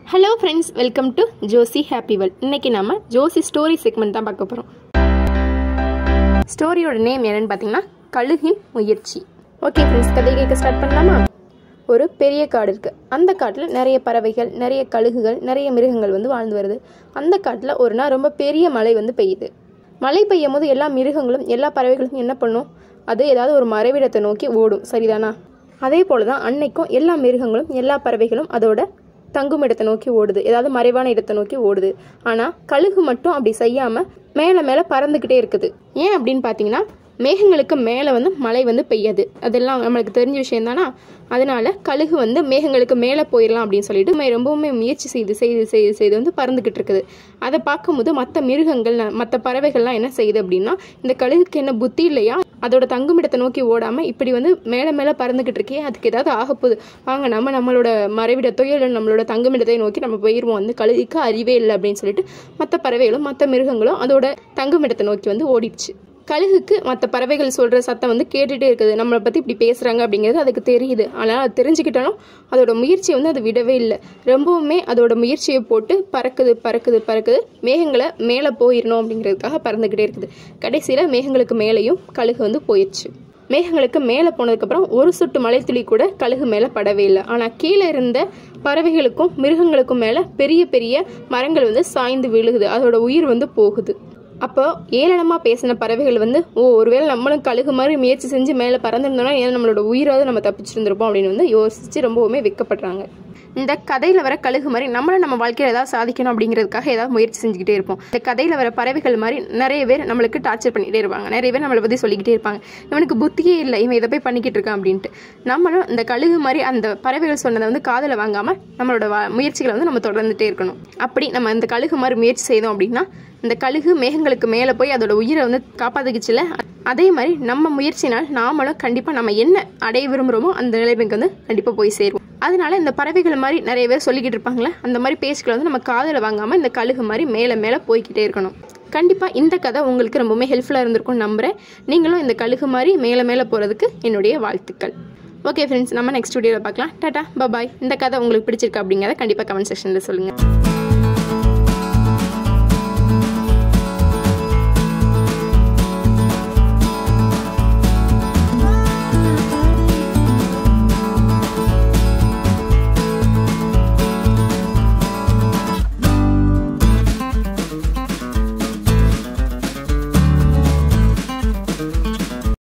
hello friends welcome to Josi happy world இன்னைக்கு நம்ம ஜோசி story segment தான் பார்க்க போகிறோம் ஸ்டோரியோட நேம் என்னன்னு பார்த்தீங்கன்னா கழுகின் முயற்சி ஓகே ஃப்ரெண்ட்ஸ் கதை கேட்க ஸ்டார்ட் பண்ணலாமா ஒரு பெரிய காடு இருக்குது அந்த காட்டில் நிறைய பறவைகள் நிறைய கழுகுகள் நிறைய மிருகங்கள் வந்து வாழ்ந்து வருது அந்த காட்டில் ஒரு நாள் ரொம்ப பெரிய மழை வந்து பெய்யுது மழை பெய்யும் போது எல்லா மிருகங்களும் எல்லா பறவைகளும் என்ன பண்ணும் அது ஏதாவது ஒரு மறைவிடத்தை நோக்கி ஓடும் சரிதானா அதே போல தான் அன்னைக்கும் எல்லா மிருகங்களும் எல்லா பறவைகளும் அதோட தங்கும் இடத்தை நோக்கி ஓடுது ஏதாவது மறைவான இடத்தை நோக்கி ஓடுது ஆனால் கழுகு மட்டும் அப்படி செய்யாமல் மேலே மேலே பறந்துக்கிட்டே இருக்குது ஏன் அப்படின்னு பார்த்தீங்கன்னா மேகங்களுக்கு மேலே வந்து மழை வந்து பெய்யாது அதெல்லாம் நம்மளுக்கு தெரிஞ்ச விஷயம் தானா அதனால கழுகு வந்து மேகங்களுக்கு மேலே போயிடலாம் அப்படின்னு சொல்லிட்டு மே- ரொம்பவுமே முயற்சி செய்து செய்து செய்து செய்து வந்து பறந்துக்கிட்டு இருக்குது அதை பார்க்கும்போது மற்ற மிருகங்கள் மற்ற பறவைகள்லாம் என்ன செய்யுது அப்படின்னா இந்த கழுகுக்கு என்ன புத்தி இல்லையா அதோட தங்குமிடத்தை நோக்கி ஓடாமல் இப்படி வந்து மேலே மேலே பறந்துக்கிட்டு இருக்கே அதுக்கு ஏதாவது ஆகப்போகுது வாங்க நம்ம நம்மளோட மறைவிடத்தையோ இல்லை நம்மளோட தங்குமிடத்தை நோக்கி நம்ம போயிடுவோம் வந்து கழுகுக்கு அறிவே இல்லை அப்படின்னு சொல்லிட்டு மற்ற பறவைகளும் மற்ற மிருகங்களும் அதோட தங்குமிடத்தை நோக்கி வந்து ஓடிடுச்சு கழுகுக்கு மற்ற பறவைகள் சொல்கிற சத்தம் வந்து கேட்டுகிட்டே இருக்குது நம்மளை பற்றி இப்படி பேசுகிறாங்க அப்படிங்கிறது அதுக்கு தெரியுது ஆனால் அது தெரிஞ்சுக்கிட்டாலும் அதோட முயற்சியை வந்து அது விடவே இல்லை ரொம்பவுமே அதோட முயற்சியை போட்டு பறக்குது பறக்குது பறக்குது மேகங்களை மேலே போயிடணும் அப்படிங்கிறதுக்காக பறந்துக்கிட்டே இருக்குது கடைசியில் மேகங்களுக்கு மேலேயும் கழுகு வந்து போயிடுச்சு மேகங்களுக்கு மேலே போனதுக்கப்புறம் ஒரு சொட்டு மழைத்துளி கூட கழுகு மேலே படவே இல்லை ஆனால் கீழே இருந்த பறவைகளுக்கும் மிருகங்களுக்கும் மேலே பெரிய பெரிய மரங்கள் வந்து சாய்ந்து விழுகுது அதோட உயிர் வந்து போகுது அப்போ ஏளனமாக பேசின பறவைகள் வந்து ஓ ஒருவேளை நம்மளும் கழுகு மாதிரி முயற்சி செஞ்சு மேலே பறந்துருந்தோம்னா ஏன் நம்மளோட உயிராவது நம்ம தப்பிச்சிருந்திருப்போம் அப்படின்னு வந்து யோசித்து ரொம்பவுமே வெக்கப்படுறாங்க இந்த கதையில் வர கழுகு மாதிரி நம்மளும் நம்ம வாழ்க்கையில் ஏதாவது சாதிக்கணும் அப்படிங்கிறதுக்காக ஏதாவது முயற்சி செஞ்சுக்கிட்டே இருப்போம் இந்த கதையில் வர பறவைகள் மாதிரி நிறைய பேர் நம்மளுக்கு டார்ச்சர் பண்ணிகிட்டே இருப்பாங்க நிறைய பேர் நம்மளை பற்றி சொல்லிக்கிட்டே இருப்பாங்க இவனுக்கு புத்தியே இல்லை இவன் இதை போய் பண்ணிக்கிட்டு இருக்கான் அப்படின்ட்டு நம்மளும் இந்த கழுகு மாதிரி அந்த பறவைகள் சொன்னதை வந்து காதில் வாங்காமல் நம்மளோட வா- முயற்சிகளை வந்து நம்ம தொடர்ந்துட்டே இருக்கணும் அப்படி நம்ம இந்த கழுகு மாதிரி முயற்சி செய்தோம் அப்படின்னா இந்த கழுகு மேகங்களுக்கு மேலே போய் அதோட உயிரை வந்து காப்பாற்றிக்கிச்சுல அதே மாதிரி நம்ம முயற்சினால் நாமளும் கண்டிப்பாக நம்ம என்ன அடைய விரும்புகிறோமோ அந்த நிலைமைக்கு வந்து கண்டிப்பாக போய் சேருவோம் அதனால இந்த பறவைகள் மாதிரி நிறைய பேர் சொல்லிக்கிட்டு இருப்பாங்களே அந்த மாதிரி பேச்சுக்களை வந்து நம்ம காதில் வாங்காமல் இந்த கழுகு மாதிரி மேலே மேலே போய்க்கிட்டே இருக்கணும் கண்டிப்பாக இந்த கதை உங்களுக்கு ரொம்பவுமே ஹெல்ப்ஃபுல்லாக இருந்திருக்கும்னு நம்புகிறேன் நீங்களும் இந்த கழுகு மாதிரி மேலே மேலே போகிறதுக்கு என்னுடைய வாழ்த்துக்கள் ஓகே ஃப்ரெண்ட்ஸ் நம்ம நெக்ஸ்ட் வீடியோவில் பார்க்கலாம் டாட்டா பபாய் இந்த கதை உங்களுக்கு பிடிச்சிருக்கா அப்படிங்கிறத கண்டிப்பாக கமெண்ட் செக்ஷனில் சொல்லுங்கள்